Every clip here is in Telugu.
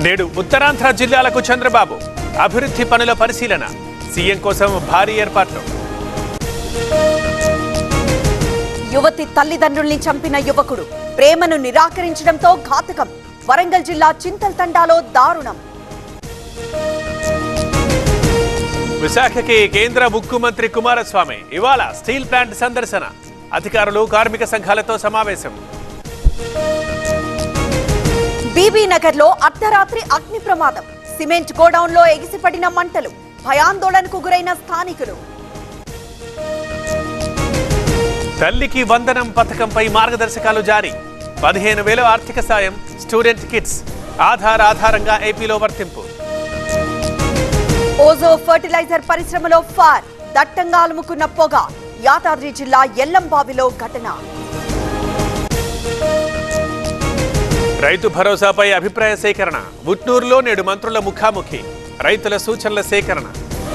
నేడు ఉత్తరాంధ్ర జిల్లాలకు చంద్రబాబు అభివృద్ధి పనుల పరిశీలన సీఎం కోసం భారీ ఏర్పాట్లు యువతి తల్లిదండ్రుల్ని చంపిన యువకుడు ప్రేమను నిరాకరించడంతో ఘాతకం వరంగల్ జిల్లా చింతల్ తండాలో దారుణం విశాఖకి కేంద్ర ఉక్కు మంత్రి కుమారస్వామి ఇవాళ స్టీల్ ప్లాంట్ సందర్శన అధికారులు కార్మిక సంఘాలతో సమావేశం బీబీ నగర్ లో అర్ధరాత్రి అగ్ని ప్రమాదం సిమెంట్ గోడౌన్ లో ఎగిసిపడిన మంటలు భయాందోళనకు గురైన స్థానికులు తల్లికి వందనం పథకంపై మార్గదర్శకాలు జారీ పదిహేను వేల ఆర్థిక సాయం స్టూడెంట్ కిట్స్ ఆధార్ ఆధారంగా ఏపీలో వర్తింపు ఓజో ఫర్టిలైజర్ పరిశ్రమలో ఫార్ దట్టంగా అలుముకున్న పొగ యాదాద్రి జిల్లా ఎల్లంబావిలో ఘటన రైతు భరోసాపై అభిప్రాయ సేకరణ ఉట్నూరులో నేడు మంత్రుల ముఖాముఖి రైతుల సూచనల సేకరణ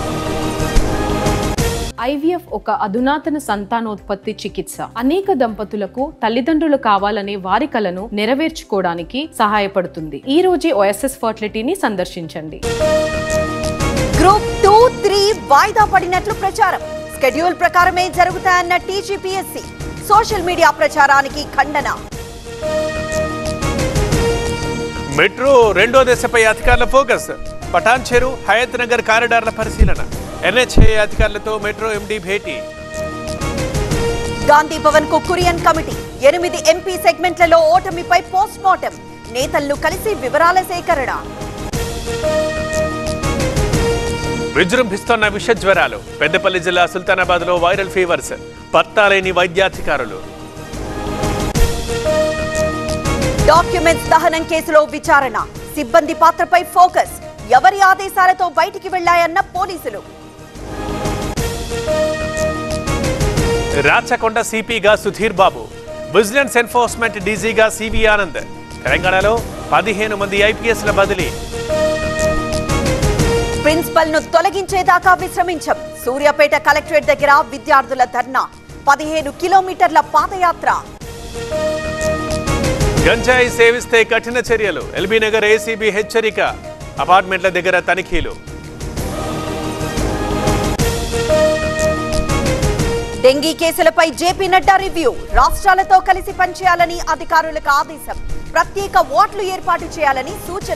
ఐవీఎఫ్ ఒక అధునాతన సంతానోత్పత్తి చికిత్స అనేక దంపతులకు తల్లిదండ్రులు కావాలనే వారి కలను నెరవేర్చుకోవడానికి సహాయపడుతుంది ఈ రోజే ఓఎస్ఎస్ ఫర్టిలిటీని సందర్శించండి గ్రూప్ టూ త్రీ వాయిదా పడినట్లు ప్రచారం స్కెడ్యూల్ ప్రకారమే జరుగుతాయన్న టీజీపీఎస్సీ సోషల్ మీడియా ప్రచారానికి ఖండన మెట్రో రెండో దశపై అధికారుల ఫోకస్ పటాన్ చెరు హయత్ నగర్ కారిడార్ల పరిశీలన ఎన్హెచ్ఏ అధికారులతో మెట్రో ఎండీ భేటీ గాంధీ భవన్ కు కురియన్ కమిటీ ఎనిమిది ఎంపీ సెగ్మెంట్లలో ఓటమిపై పోస్ట్ మార్టం నేతలను కలిసి వివరాల సేకరణ విజృంభిస్తోన్న విష జ్వరాలు పెద్దపల్లి జిల్లా సుల్తానాబాద్ లో వైరల్ ఫీవర్స్ పత్తాలేని వైద్యాధికారులు డాక్యుమెంట్స్ దహనం కేసులో విచారణ సిబ్బంది పాత్రపై ఫోకస్ ఎవరి ఆదేశాలతో బయటికి వెళ్లాయన్న పోలీసులు రాచకొండ సిపిగా సుధీర్ బాబు విజిలెన్స్ ఎన్ఫోర్స్మెంట్ డీజీగా సివి ఆనంద్ తెలంగాణలో పదిహేను మంది ఐపీఎస్ల బదిలీ ప్రిన్సిపల్ ను తొలగించేదాకా విశ్రమించం సూర్యాపేట కలెక్టరేట్ దగ్గర విద్యార్థుల ధర్నా పదిహేను కిలోమీటర్ల పాదయాత్ర గంజాయి సేవిస్తే కఠిన చర్యలు ఎల్బీ నగర్ ఏసీబీ హెచ్చరిక అపార్ట్మెంట్ల దగ్గర తనిఖీలు డెంగీ కేసులపై జేపీ నడ్డా రివ్యూ రాష్ట్రాలతో కలిసి పనిచేయాలని అధికారులకు ఆదేశం ప్రత్యేక ఓట్లు ఏర్పాటు చేయాలని సూచన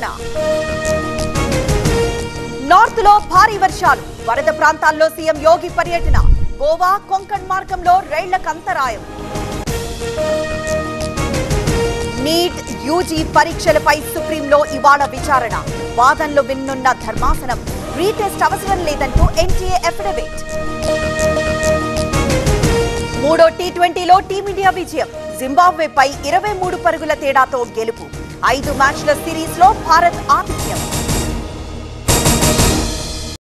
నార్త్ లో భారీ వర్షాలు వరద ప్రాంతాల్లో సీఎం యోగి పర్యటన గోవా కొంకణ్ మార్గంలో రైళ్లకు అంతరాయం నీట్ యూజీ పరీక్షలపై సుప్రీంలో ఇవాళ విచారణ వాదనలు విన్నున్న ధర్మాసనం రీటెస్ట్ అవసరం లేదంటూ ఎన్టీఏ అఫిడవిట్ మూడో టీ ట్వంటీలో టీమిండియా విజయం జింబాబ్వేపై ఇరవై మూడు పరుగుల తేడాతో గెలుపు ఐదు మ్యాచ్ల సిరీస్ లో భారత్ ఆతిథ్యం